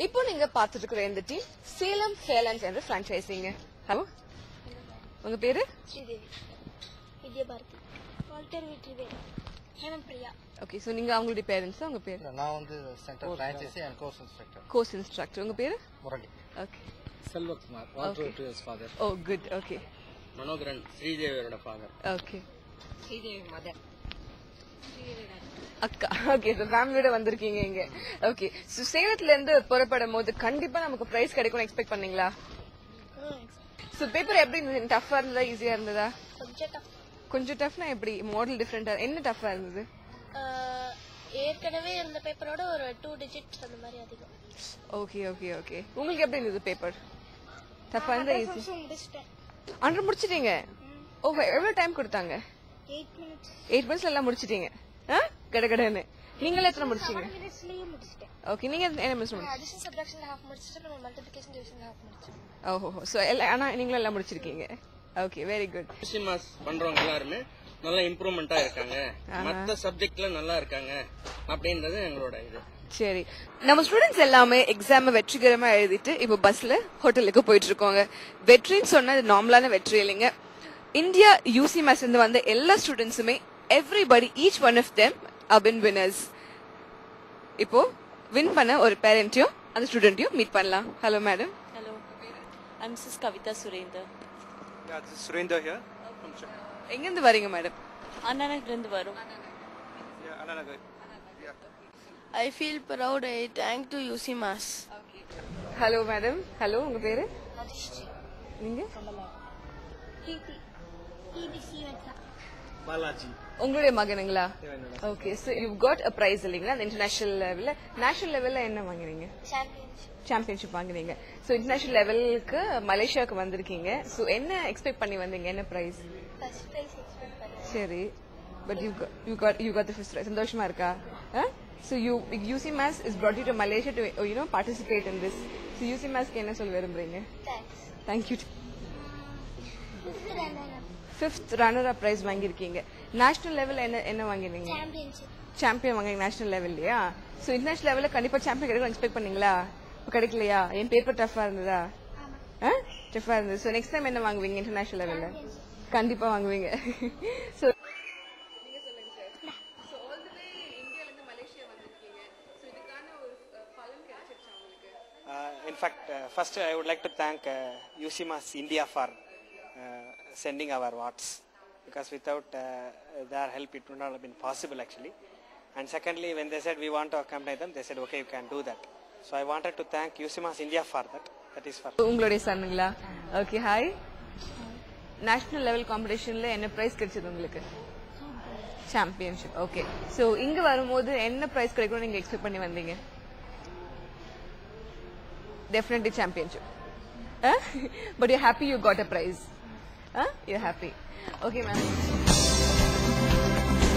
இப்போ நீங்க பார்த்துட்டு இருக்கிற இந்த டீம் சேலம் ஹேலன்ஸ் என்ற பிரான்ச்சைசிங்க ஹலோ உங்க பேரு Sridevi Vidyabharathi Walter Vetrivel Hemanth Priya okay so நீங்க அவங்களுடைய பேரண்ட்ஸ் உங்க பேரு இல்ல, நான் வந்து central franchisee and course instructor course instructor உங்க பேரு முரளி ஓகே செல்வகுமார் வாட்டர் வெற்றியர்ஸ் father oh good okay Manoharan ஸ்ரீதேவியோட ஃபாதர் ஓகே ஸ்ரீதேவி மதர் அக்கா ஓகே ஸோ ஃபேமிலியோட வந்திருக்கீங்க இங்க ஓகே ஸோ சேலத்துல இருந்து புறப்படும் போது கண்டிப்பா நமக்கு பிரைஸ் கிடைக்கும்னு எக்ஸ்பெக்ட் பண்ணீங்களா ஸோ பேப்பர் எப்படி இருந்தது டஃபா இருந்ததா ஈஸியா இருந்ததா கொஞ்சம் tough. கொஞ்சம் டஃப்னா எப்படி மாடல் டிஃப்ரெண்டா என்ன டஃபா இருந்தது ஆஹ், ஏற்கனவே இருந்த பேப்பரோட ஒரு டூ டிஜிட் அந்த மாதிரி அதிகம் ஓகே ஓகே ஓகே உங்களுக்கு எப்படி இருந்தது பேப்பர் டஃபா இருந்தா ஈஸி முடிச்சிட்டேன் அன்று முடிச்சிட்டீங்க ஓ எவ்வளவு டைம் கொடுத்தாங்க எயிட் மினிட்ஸ் எயிட் மினிட்ஸ்ல எல்லாம் முடிச்சிட்டீங்க ஆ கடகடன்னு நீங்களே எத்தனை முடிச்சீங்க மினிட்ஸ்லயே முடிச்சிட்டேன் ஓகே நீங்க என்ன மினிட்ஸ் முடிச்சீங்க அடிஷன் சப்ராக்ஷன் ஹாஃப் முடிச்சிட்டு அப்புறம் மல்டிபிகேஷன் டிவிஷன் ஹாஃப் முடிச்சேன் ஓஹோ ஸோ எல்லாம் ஆனா நீங்களும் எல்லாம் முடிச்சிருக்கீங்க ஓகே வெரி குட் மாஸ் பண்றவங்க எல்லாருமே நல்லா இம்ப்ரூவ்மெண்டா இருக்காங்க மத்த சப்ஜெக்ட்ல நல்லா இருக்காங்க அப்படின்றது எங்களோட இது சரி நம்ம ஸ்டூடெண்ட்ஸ் எல்லாமே எக்ஸாம் வெற்றிகரமா எழுதிட்டு இப்போ பஸ்ல ஹோட்டலுக்கு போயிட்டு இருக்கோங்க வெற்றின்னு சொன்னா இது நார்மலான வெற்றி இல்லைங்க இந்தியா யூசி மேஸ் இருந்து வந்த எல்லா ஸ்டூடெண்ட்ஸுமே everybody each one of them அபின் வினர்ஸ் இப்போ வின் பண்ண ஒரு பேரண்ட்டையும் அந்த ஸ்டூடெண்ட்டையும் மீட் பண்ணலாம் hello madam Hello, I'm Mrs. Kavita Surendra. Yeah, this is Surinder here. எங்க இருந்து வரீங்க மேடம் அண்ணாநகர்லேருந்து வரும் Yeah, Ananagar. Yeah. I feel proud. I thank to UC Mass. Hello madam hello உங்க பேரு அதிர்ஷ்டி நீங்க கீர்த்தி கீர்த்தி சீவன்சா Balaji. உங்களுடைய மகனுங்களா okay so you got a prize இல்லைங்களா அந்த இன்டர்நேஷனல் லெவல்ல நேஷனல் லெவல்ல என்ன வாங்குறீங்க சாம்பியன்ஷிப் சாம்பியன்ஷிப் வாங்குறீங்க ஸோ இன்டர்நேஷனல் லெவலுக்கு மலேசியாவுக்கு வந்திருக்கீங்க ஸோ என்ன எக்ஸ்பெக்ட் பண்ணி வந்தீங்க என்ன பிரைஸ் ஃபர்ஸ்ட் பிரைஸ் எக்ஸ்பெக்ட் பண்ணேன் சரி but you you got you got the first சந்தோஷமா இருக்கா so you UC Mass is brought you to Malaysia to you know participate in this so UC மேஸ்க்கு என்ன சொல்ல விரும்புறீங்க thanks thank you fifth runner fifth runner up prize வாங்கியிருக்கீங்க national level என்ன என்ன வாங்கிருந்தீங்க சாம்பியன்ஷிப் சாம்பியன் வாங்க நேஷனல் லெவல்லையா ஸோ இன்டர்நேஷனல் லெவலில் கண்டிப்பா சாம்பியன் கிடைக்கும் எக்ஸ்பெக்ட் பண்ணீங்களா இப்போ கிடைக்கலையா என் பேப்பர் டஃபா இருந்ததா டஃபா இருந்தது ஸோ நெக்ஸ்ட் டைம் என்ன வாங்குவீங்க இன்டர்நேஷனல் லெவலில் கண்டிப்பா வாங்குவீங்க so Uh, in fact, uh, first I would like to thank uh, UCMAS India for uh, sending our awards because without uh, their help it would not have been possible actually. And secondly, when they said we want to accompany them, they said okay, you can do that. So I wanted to thank UCMAS India for that. That is for உங்களுடைய சன்னுங்களா okay hi national level காம்படிஷன்ல என்ன prize கிடைச்சது உங்களுக்கு championship okay so இங்க வரும்போது என்ன price கிடைக்கும்னு நீங்க எக்ஸ்பெக்ட் பண்ணி வந்தீங்க definitely championship but you happy you got a prize you happy okay ma'am